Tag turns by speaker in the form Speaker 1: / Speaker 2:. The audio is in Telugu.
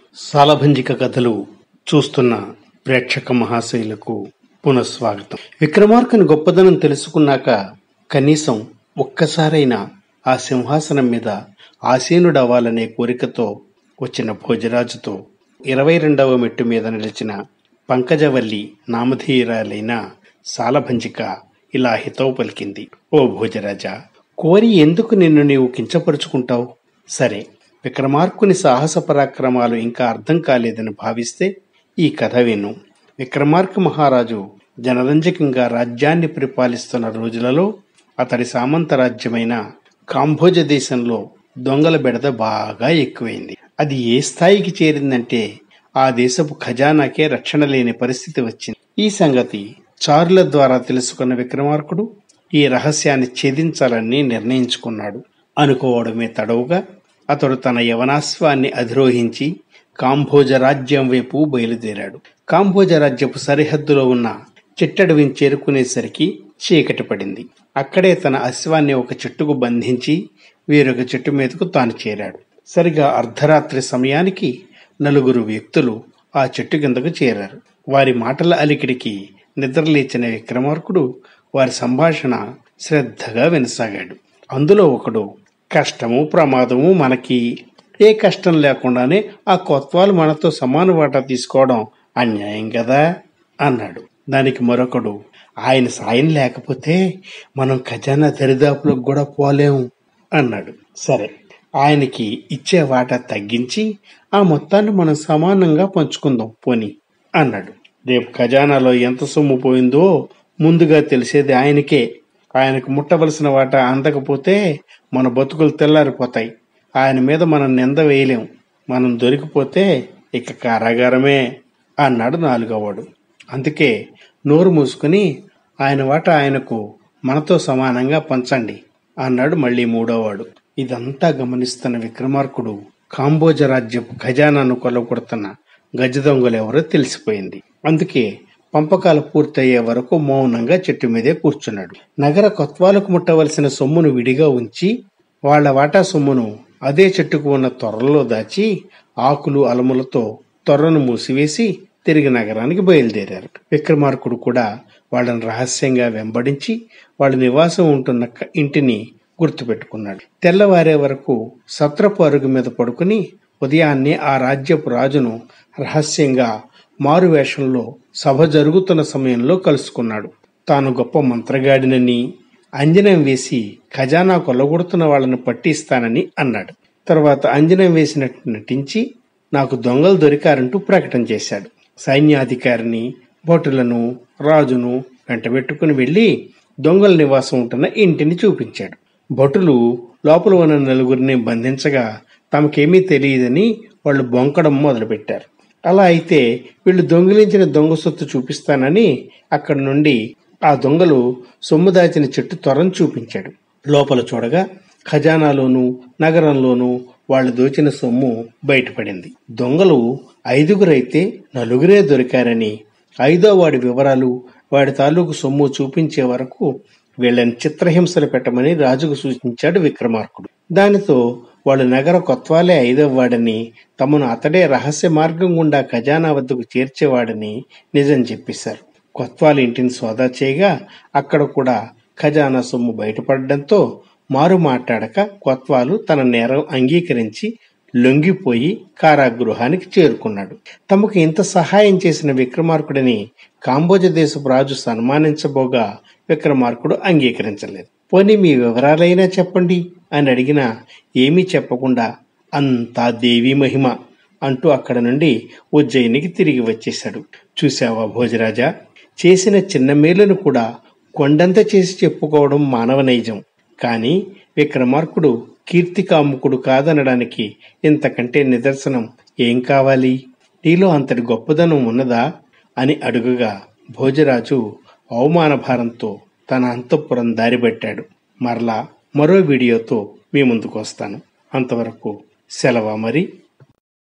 Speaker 1: సాలభంజిక కథలు చూస్తున్న ప్రేక్షక మహాశయులకు పునఃస్వాగతం విక్రమార్కుని గొప్పదనం తెలుసుకున్నాక కనీసం ఒక్కసారైనా ఆ సింహాసనం మీద ఆసీనుడవ్వాలనే కోరికతో వచ్చిన భోజరాజుతో ఇరవై రెండవ మెట్టు మీద నిలిచిన పంకజవల్లి నామధేయురాలైన సాలభంజిక ఇలా హితవు పలికింది ఓ భోజరాజా కోరి ఎందుకు నిన్ను నీవు కించపరుచుకుంటావు సరే విక్రమార్కుని సాహస పరాక్రమాలు ఇంకా అర్థం కాలేదని భావిస్తే ఈ కథ విను విక్రమార్క మహారాజు జనరంజకంగా రాజ్యాన్ని పరిపాలిస్తున్న రోజులలో అతడి సామంత రాజ్యమైన కాంభోజ దేశంలో దొంగల బెడద బాగా ఎక్కువైంది అది ఏ స్థాయికి చేరిందంటే ఆ దేశపు ఖజానాకే రక్షణ లేని పరిస్థితి వచ్చింది ఈ సంగతి చారుల ద్వారా తెలుసుకున్న విక్రమార్కుడు ఈ రహస్యాన్ని ఛేదించాలని నిర్ణయించుకున్నాడు అనుకోవడమే తడవుగా అతడు తన యవనాశ్వాన్ని అధిరోహించి కాంభోజ రాజ్యం వైపు బయలుదేరాడు కాంభోజ రాజ్యపు సరిహద్దులో ఉన్న చిట్టడవిని చేరుకునేసరికి చీకటి పడింది అక్కడే తన అశ్వాన్ని ఒక చెట్టుకు బంధించి వేరొక చెట్టు మీదకు తాను చేరాడు సరిగా అర్ధరాత్రి సమయానికి నలుగురు వ్యక్తులు ఆ చెట్టు కిందకు చేరారు వారి మాటల అలికిడికి నిద్రలేచిన విక్రమార్కుడు వారి సంభాషణ శ్రద్ధగా వినసాగాడు అందులో ఒకడు కష్టము ప్రమాదము మనకి ఏ కష్టం లేకుండానే ఆ కొత్వాలు మనతో సమాన వాటా తీసుకోవడం అన్యాయం కదా అన్నాడు దానికి మరొకడు ఆయన సాయం లేకపోతే మనం ఖజానా దరిదాపులకు కూడా పోలేము అన్నాడు సరే ఆయనకి ఇచ్చే వాటా తగ్గించి ఆ మొత్తాన్ని మనం సమానంగా పంచుకుందాం పోని అన్నాడు రేపు ఖజానాలో ఎంత సొమ్ము పోయిందో ముందుగా తెలిసేది ఆయనకే ఆయనకు ముట్టవలసిన వాటా అందకపోతే మన బతుకులు తెల్లారిపోతాయి ఆయన మీద మనం నింద వేయలేం మనం దొరికిపోతే ఇక కారాగారమే అన్నాడు నాలుగవవాడు అందుకే నోరు మూసుకుని ఆయన వాటా ఆయనకు మనతో సమానంగా పంచండి అన్నాడు మళ్ళీ మూడోవాడు ఇదంతా గమనిస్తున్న విక్రమార్కుడు కాంబోజ రాజ్యపు ఖజానాను కొలగొడుతున్న గజ దొంగలెవరో తెలిసిపోయింది అందుకే పంపకాలు పూర్తయ్యే వరకు మౌనంగా చెట్టు మీదే కూర్చున్నాడు నగర కొత్వాలకు ముట్టవలసిన సొమ్మును విడిగా ఉంచి వాళ్ల వాటా సొమ్మును అదే చెట్టుకు ఉన్న తొర్రలో దాచి ఆకులు అలములతో తొర్రను మూసివేసి తిరిగి నగరానికి బయలుదేరారు విక్రమార్కుడు కూడా వాళ్ళని రహస్యంగా వెంబడించి వాళ్ళ నివాసం ఉంటున్న క- ఇంటిని గుర్తుపెట్టుకున్నాడు తెల్లవారే వరకు సత్రపు అరుగు మీద పడుకుని ఉదయాన్నే ఆ రాజ్యపు రాజును రహస్యంగా మారువేషంలో సభ జరుగుతున్న సమయంలో కలుసుకున్నాడు తాను గొప్ప మంత్రగాడినని అంజనం వేసి ఖజానా కొల్లగొడుతున్న వాళ్ళని పట్టిస్తానని అన్నాడు తర్వాత అంజనం వేసినట్టు నటించి నాకు దొంగలు దొరికారంటూ ప్రకటన చేశాడు సైన్యాధికారిని భటులను రాజును వెంటబెట్టుకుని వెళ్లి దొంగల నివాసం ఉంటున్న ఇంటిని చూపించాడు భటులు లోపల ఉన్న నలుగురిని బంధించగా తమకేమీ తెలియదని వాళ్ళు బొంకడం మొదలుపెట్టారు అలా అయితే వీళ్ళు దొంగిలించిన దొంగ సొత్తు చూపిస్తానని అక్కడి నుండి ఆ దొంగలు సొమ్ము దాచిన చెట్టు త్వరను చూపించాడు లోపల చూడగా ఖజానాలోను నగరంలోనూ వాళ్ళు దోచిన సొమ్ము బయటపడింది దొంగలు ఐదుగురైతే నలుగురే దొరికారని ఐదో వాడి వివరాలు వాడి తాలూకు సొమ్ము చూపించే వరకు వీళ్ళని చిత్రహింసలు పెట్టమని రాజుకు సూచించాడు విక్రమార్కుడు దానితో వాళ్ళు నగర కొత్వాలే ఐదవవాడని తమను అతడే రహస్య మార్గం గుండా ఖజానా వద్దకు చేర్చేవాడని నిజం చెప్పేశారు కొత్వాల్ ఇంటిని సోదా చేయగా అక్కడ కూడా ఖజానా సొమ్ము బయటపడడంతో మారు మాట్లాడక కొత్వాలు తన నేరం అంగీకరించి లొంగిపోయి కారాగృహానికి చేరుకున్నాడు తమకు ఇంత సహాయం చేసిన విక్రమార్కుడిని కాంబోజ దేశపు రాజు సన్మానించబోగా విక్రమార్కుడు అంగీకరించలేదు పోనీ మీ వివరాలైనా చెప్పండి అని అడిగినా ఏమీ చెప్పకుండా అంతా దేవి మహిమ అంటూ అక్కడ నుండి ఉజ్జయినికి తిరిగి వచ్చేశాడు చూశావా భోజరాజా చేసిన చిన్న మేలును కూడా కొండంత చేసి చెప్పుకోవడం మానవ నైజం కానీ విక్రమార్కుడు కీర్తికాముకుడు కాదనడానికి ఇంతకంటే నిదర్శనం ఏం కావాలి నీలో అంతటి గొప్పదనం ఉన్నదా అని అడుగుగా భోజరాజు అవమాన భారంతో తన అంతఃపురం దారిపట్టాడు మరలా మరో వీడియోతో మీ ముందుకు వస్తాను అంతవరకు సెలవా మరి